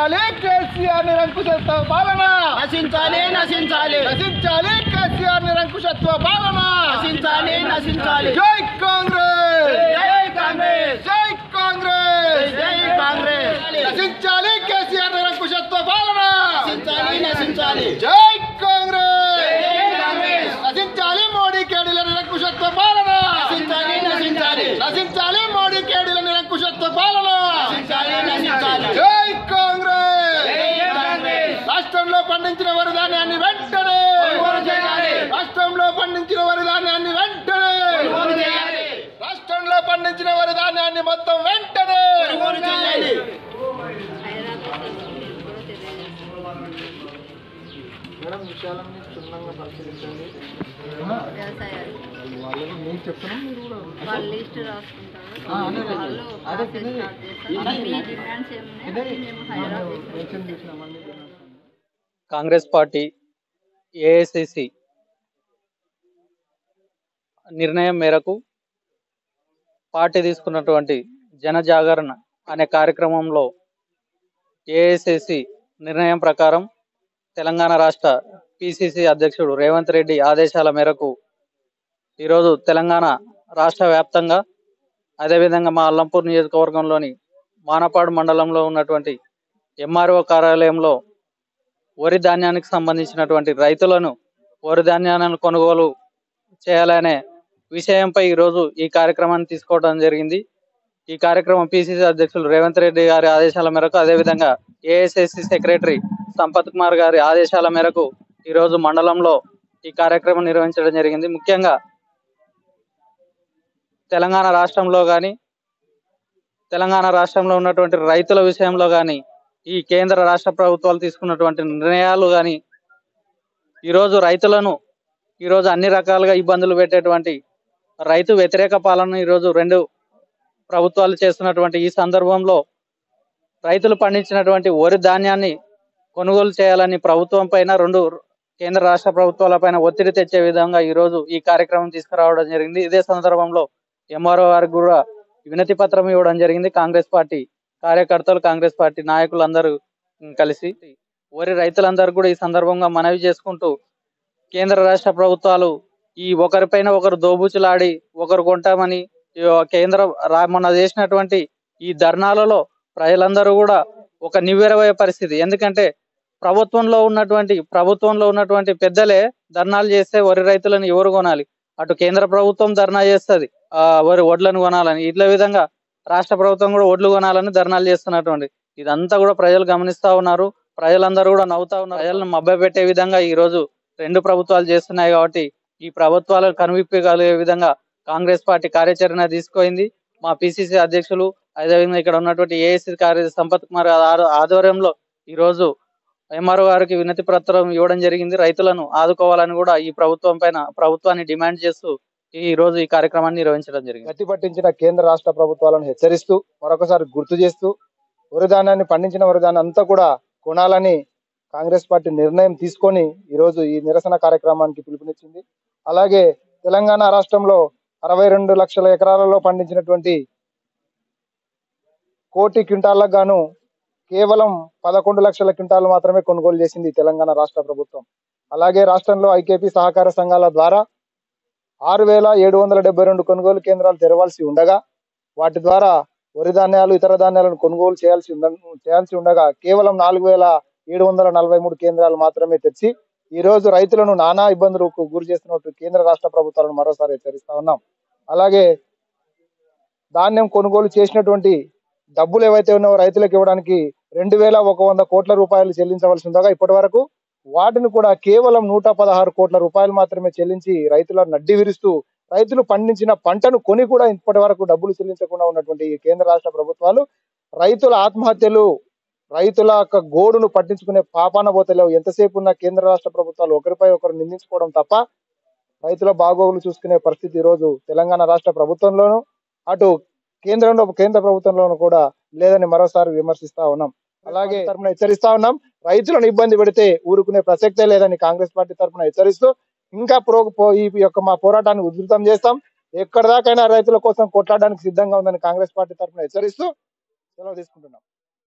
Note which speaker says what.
Speaker 1: నశించాలి కేసీఆర్ నిరంకుశత్వ పాలన
Speaker 2: నశించాలి నశించాలి
Speaker 1: నశించాలి కేసీఆర్ నిరంకుశత్వ పాలన
Speaker 2: నశించాలి నశించాలి
Speaker 1: జై కాంగ్రెస్
Speaker 2: జై కాంగ్రెస్
Speaker 1: జై కాంగ్రెస్
Speaker 2: జై కాంగ్రెస్
Speaker 1: నశించాలి కేసీఆర్ నిరంకుశత్వ పాలన
Speaker 2: నశించాలి నశించాలి
Speaker 1: జై కాంగ్రెస్
Speaker 2: జై కాంగ్రెస్
Speaker 1: నశించాలి మోడీ కేడీల నిరంకుశత్వ పాలన
Speaker 2: నశించాలి నశించాలి
Speaker 1: నశించాలి మోడీ కేడీల నిరంకుశత్వ పాలన
Speaker 2: నశించాలి నశించాలి
Speaker 1: జై కాంగ్రెస్
Speaker 2: జై కాంగ్రెస్
Speaker 1: రాష్ట్రంలో పండించిన వరి ధాన్యాన్ని వెంటనే
Speaker 2: కొనుగోలు చేయాలి
Speaker 1: రాష్ట్రంలో పండించిన వరి ధాన్యాన్ని వెంటనే
Speaker 2: కొనుగోలు చేయాలి
Speaker 1: రాష్ట్రంలో పండించిన వరి ధాన్యాన్ని మొత్తం వెంటనే
Speaker 2: కొనుగోలు చేయాలి
Speaker 1: మేడం విషయాలన్నీ క్షుణ్ణంగా పరిశీలించండి
Speaker 3: వ్యవసాయాలు
Speaker 1: వాళ్ళు మీకు చెప్తున్నాం మీరు కూడా
Speaker 3: వాళ్ళు లిస్ట్ రాసుకుంటారు
Speaker 1: ఆ, అదే, అదే.
Speaker 3: వాళ్ళు
Speaker 1: అదే,
Speaker 3: ప్రాసెస్
Speaker 1: ఇదే.
Speaker 3: స్టార్ట్ చేస్తారు మీ డిమాండ్స్ ఏమున్నాయి మేము హైదరాబాద్ చేస్తాం
Speaker 1: మెన్షన్ చేసినామన్నీ డిమాండ్స్ అన్నీ.
Speaker 4: కాంగ్రెస్ పార్టీ ఏఐసిసి నిర్ణయం మేరకు పార్టీ తీసుకున్నటువంటి జన జాగరణ అనే కార్యక్రమంలో ఏఐసిసి నిర్ణయం ప్రకారం తెలంగాణ రాష్ట్ర పిసిసి అధ్యక్షుడు రేవంత్ రెడ్డి ఆదేశాల మేరకు ఈరోజు తెలంగాణ రాష్ట్ర వ్యాప్తంగా అదేవిధంగా మా అల్లంపూర్ నియోజకవర్గంలోని మానపాడు మండలంలో ఉన్నటువంటి ఎంఆర్ఓ కార్యాలయంలో వరి ధాన్యానికి సంబంధించినటువంటి రైతులను వరి ధాన్యాలను కొనుగోలు చేయాలనే విషయంపై ఈరోజు ఈ కార్యక్రమాన్ని తీసుకోవడం జరిగింది ఈ కార్యక్రమం పిసిసి అధ్యక్షులు రేవంత్ రెడ్డి గారి ఆదేశాల మేరకు అదేవిధంగా ఏఎస్ఎస్సి సెక్రటరీ సంపత్ కుమార్ గారి ఆదేశాల మేరకు ఈరోజు మండలంలో ఈ కార్యక్రమం నిర్వహించడం జరిగింది ముఖ్యంగా తెలంగాణ రాష్ట్రంలో కానీ తెలంగాణ రాష్ట్రంలో ఉన్నటువంటి రైతుల విషయంలో కానీ ఈ కేంద్ర రాష్ట్ర ప్రభుత్వాలు తీసుకున్నటువంటి నిర్ణయాలు కానీ ఈరోజు రైతులను ఈరోజు అన్ని రకాలుగా ఇబ్బందులు పెట్టేటువంటి రైతు వ్యతిరేక పాలన ఈరోజు రెండు ప్రభుత్వాలు చేస్తున్నటువంటి ఈ సందర్భంలో రైతులు పండించినటువంటి వరి ధాన్యాన్ని కొనుగోలు చేయాలని ప్రభుత్వం పైన రెండు కేంద్ర రాష్ట్ర ప్రభుత్వాల పైన ఒత్తిడి తెచ్చే విధంగా ఈరోజు ఈ కార్యక్రమం తీసుకురావడం జరిగింది ఇదే సందర్భంలో ఎంఆర్ఓ వారికి కూడా వినతి పత్రం ఇవ్వడం జరిగింది కాంగ్రెస్ పార్టీ కార్యకర్తలు కాంగ్రెస్ పార్టీ నాయకులు అందరూ కలిసి వరి రైతులందరూ కూడా ఈ సందర్భంగా మనవి చేసుకుంటూ కేంద్ర రాష్ట్ర ప్రభుత్వాలు ఈ ఒకరిపైన ఒకరు దోబూచులాడి ఒకరు కొంటామని ఈ కేంద్ర రా- మొన్న చేసినటువంటి ఈ ధర్నాలలో ప్రజలందరూ కూడా ఒక నివ్వెరవయ్యే పరిస్థితి ఎందుకంటే ప్రభుత్వంలో ఉన్నటువంటి ప్రభుత్వంలో ఉన్నటువంటి పెద్దలే ధర్నాలు చేస్తే వరి రైతులను ఎవరు కొనాలి అటు కేంద్ర ప్రభుత్వం ధర్నా చేస్తుంది ఆ వరి వడ్లను కొనాలని ఇట్ల విధంగా రాష్ట్ర ప్రభుత్వం కూడా ఒడ్లు కొనాలని ధర్నాలు చేస్తున్నటువంటి ఇదంతా కూడా ప్రజలు గమనిస్తా ఉన్నారు ప్రజలందరూ కూడా నవ్వుతా ఉన్నారు ప్రజలను మభ్యపెట్టే విధంగా ఈ రోజు రెండు ప్రభుత్వాలు చేస్తున్నాయి కాబట్టి ఈ ప్రభుత్వాలను కనువిప్పగలిగే విధంగా కాంగ్రెస్ పార్టీ కార్యాచరణ తీసుకుంది మా పిసిసి అధ్యక్షులు అదేవిధంగా ఇక్కడ ఉన్నటువంటి ఏఎస్సీ కార్యదర్శి సంపత్ కుమార్ గారి ఆధ్వర్యంలో ఈ రోజు ఎంఆర్ఓ గారికి వినతి పత్రం ఇవ్వడం జరిగింది రైతులను ఆదుకోవాలని కూడా ఈ ప్రభుత్వం పైన ప్రభుత్వాన్ని డిమాండ్ చేస్తూ ఈ రోజు ఈ కార్యక్రమాన్ని నిర్వహించడం జరిగింది
Speaker 1: గట్టి పట్టించిన కేంద్ర రాష్ట్ర ప్రభుత్వాలను హెచ్చరిస్తూ మరొకసారి గుర్తు చేస్తూ వరిధాన్యాన్ని పండించిన వరిధాన్యం అంతా కూడా కొనాలని కాంగ్రెస్ పార్టీ నిర్ణయం తీసుకొని ఈరోజు ఈ నిరసన కార్యక్రమానికి పిలుపునిచ్చింది అలాగే తెలంగాణ రాష్ట్రంలో అరవై రెండు లక్షల ఎకరాలలో పండించినటువంటి కోటి క్వింటాలకు గాను కేవలం పదకొండు లక్షల క్వింటాలు మాత్రమే కొనుగోలు చేసింది తెలంగాణ రాష్ట్ర ప్రభుత్వం అలాగే రాష్ట్రంలో ఐకేపీ సహకార సంఘాల ద్వారా ఆరు వేల ఏడు వందల డెబ్బై రెండు కొనుగోలు కేంద్రాలు తెరవాల్సి ఉండగా వాటి ద్వారా వరి ధాన్యాలు ఇతర ధాన్యాలను కొనుగోలు చేయాల్సి ఉంద చేయాల్సి ఉండగా కేవలం నాలుగు వేల ఏడు వందల నలభై మూడు కేంద్రాలు మాత్రమే తెచ్చి ఈ రోజు రైతులను నానా ఇబ్బందులకు గురి చేస్తున్నట్టు కేంద్ర రాష్ట్ర ప్రభుత్వాలను మరోసారి హెచ్చరిస్తా ఉన్నాం అలాగే ధాన్యం కొనుగోలు చేసినటువంటి డబ్బులు ఏవైతే ఉన్నాయో రైతులకు ఇవ్వడానికి రెండు వేల ఒక వంద కోట్ల రూపాయలు చెల్లించవలసి ఉండగా ఇప్పటి వరకు వాటిని కూడా కేవలం నూట పదహారు కోట్ల రూపాయలు మాత్రమే చెల్లించి రైతులను నడ్డి విరుస్తూ రైతులు పండించిన పంటను కొని కూడా ఇప్పటి వరకు డబ్బులు చెల్లించకుండా ఉన్నటువంటి ఈ కేంద్ర రాష్ట్ర ప్రభుత్వాలు రైతుల ఆత్మహత్యలు రైతుల యొక్క గోడును పట్టించుకునే పాపాన పోతలేవు ఎంతసేపు ఉన్న కేంద్ర రాష్ట్ర ప్రభుత్వాలు ఒకరిపై ఒకరు నిందించుకోవడం తప్ప రైతుల బాగోగులు చూసుకునే పరిస్థితి ఈ రోజు తెలంగాణ రాష్ట్ర ప్రభుత్వంలోను అటు కేంద్రంలో కేంద్ర ప్రభుత్వంలోను కూడా లేదని మరోసారి విమర్శిస్తా ఉన్నాం అలాగే తరపున హెచ్చరిస్తా ఉన్నాం రైతులను ఇబ్బంది పెడితే ఊరుకునే ప్రసక్తే లేదని కాంగ్రెస్ పార్టీ తరపున హెచ్చరిస్తూ ఇంకా పురో పో- ఈ యొక్క మా పోరాటాన్ని ఉధృతం చేస్తాం ఎక్కడ దాకైనా రైతుల కోసం కొట్లాడడానికి సిద్ధంగా ఉందని కాంగ్రెస్ పార్టీ తరపున హెచ్చరిస్తూ సెలవు తీసుకుంటున్నాం